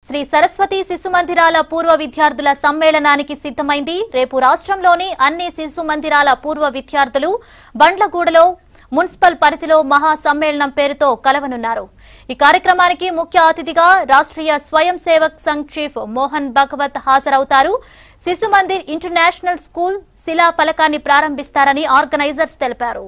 శ్రీ సరస్వతి శిశు మందిరాల పూర్వ విద్యార్థుల సమ్మేళనానికి సిద్ధమైంది రేపు రాష్ట్రంలోని అన్ని శిశు మందిరాల పూర్వ విద్యార్థులు బండ్లగూడలో మున్సిపల్ పరిధిలో మహా సమ్మేళనం పేరుతో కలవనున్నారు ఈ కార్యక్రమానికి ముఖ్య అతిథిగా రాష్ట్రీయ స్వయం సేవక్ సంఘ్ చీఫ్ మోహన్ భగవత్ హాజరవుతారు శిశు మందిర్ ఇంటర్నేషనల్ స్కూల్ శిలా ఫలకాన్ని ప్రారంభిస్తారని ఆర్గనైజర్స్ తెలిపారు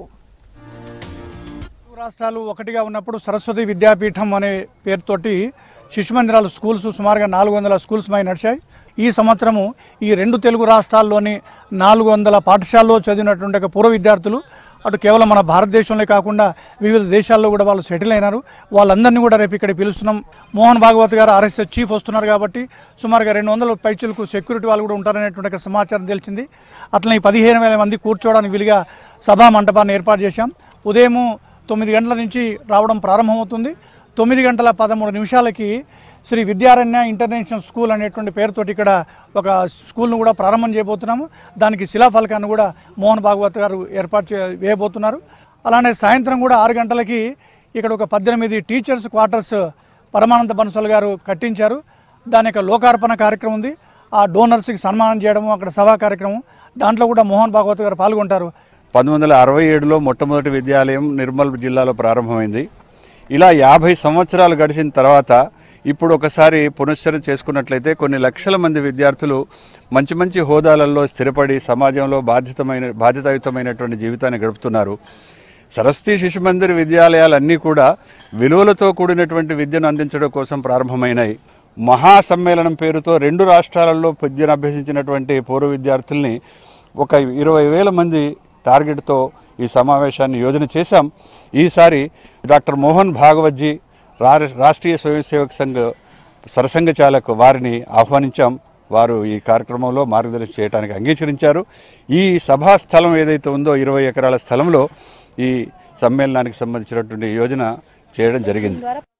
తెలుగు రాష్ట్రాలు ఒకటిగా ఉన్నప్పుడు సరస్వతి విద్యాపీఠం అనే పేరుతోటి శిశు మందిరాలు స్కూల్స్ సుమారుగా నాలుగు వందల స్కూల్స్ మై నడిచాయి ఈ సంవత్సరము ఈ రెండు తెలుగు రాష్ట్రాల్లోని నాలుగు వందల పాఠశాలలో చదివినటువంటి ఒక పూర్వ విద్యార్థులు అటు కేవలం మన భారతదేశంలో కాకుండా వివిధ దేశాల్లో కూడా వాళ్ళు సెటిల్ అయినారు వాళ్ళందరినీ కూడా రేపు ఇక్కడ పిలుస్తున్నాం మోహన్ భాగవత్ గారు ఆర్ఎస్ఎస్ చీఫ్ వస్తున్నారు కాబట్టి సుమారుగా రెండు వందల పైచులకు సెక్యూరిటీ వాళ్ళు కూడా ఉంటారనేటువంటి ఒక సమాచారం తెలిసింది అట్లనే ఈ పదిహేను వేల మంది కూర్చోవడానికి వీలుగా సభా మంటపాన్ని ఏర్పాటు చేశాం ఉదయము తొమ్మిది గంటల నుంచి రావడం ప్రారంభమవుతుంది తొమ్మిది గంటల పదమూడు నిమిషాలకి శ్రీ విద్యారణ్య ఇంటర్నేషనల్ స్కూల్ అనేటువంటి పేరుతోటి ఇక్కడ ఒక స్కూల్ను కూడా ప్రారంభం చేయబోతున్నాము దానికి శిలాఫలకాన్ని కూడా మోహన్ భాగవత్ గారు ఏర్పాటు చే వేయబోతున్నారు అలానే సాయంత్రం కూడా ఆరు గంటలకి ఇక్కడ ఒక పద్దెనిమిది టీచర్స్ క్వార్టర్స్ పరమానంద బన్సల్ గారు కట్టించారు దాని యొక్క లోకార్పణ కార్యక్రమం ఉంది ఆ డోనర్స్కి సన్మానం చేయడము అక్కడ సభా కార్యక్రమం దాంట్లో కూడా మోహన్ భాగవత్ గారు పాల్గొంటారు పంతొమ్మిది వందల అరవై ఏడులో మొట్టమొదటి విద్యాలయం నిర్మల్ జిల్లాలో ప్రారంభమైంది ఇలా యాభై సంవత్సరాలు గడిచిన తర్వాత ఇప్పుడు ఒకసారి పునశ్చరణ చేసుకున్నట్లయితే కొన్ని లక్షల మంది విద్యార్థులు మంచి మంచి హోదాలలో స్థిరపడి సమాజంలో బాధ్యతమైన బాధ్యతాయుతమైనటువంటి జీవితాన్ని గడుపుతున్నారు సరస్వతి శిశు మందిర్ విద్యాలయాలన్నీ కూడా విలువలతో కూడినటువంటి విద్యను అందించడం కోసం ప్రారంభమైనాయి మహాసమ్మేళనం పేరుతో రెండు రాష్ట్రాలలో విద్యను అభ్యసించినటువంటి పూర్వ విద్యార్థుల్ని ఒక ఇరవై వేల మంది టార్గెట్తో ఈ సమావేశాన్ని యోజన చేశాం ఈసారి డాక్టర్ మోహన్ భాగవత్జీ రా రాష్ట్రీయ స్వయం సేవక్ సంఘ్ సరసంఘ చాలక్ వారిని ఆహ్వానించాం వారు ఈ కార్యక్రమంలో మార్గదర్శనం చేయడానికి అంగీకరించారు ఈ సభా స్థలం ఏదైతే ఉందో ఇరవై ఎకరాల స్థలంలో ఈ సమ్మేళనానికి సంబంధించినటువంటి యోజన చేయడం జరిగింది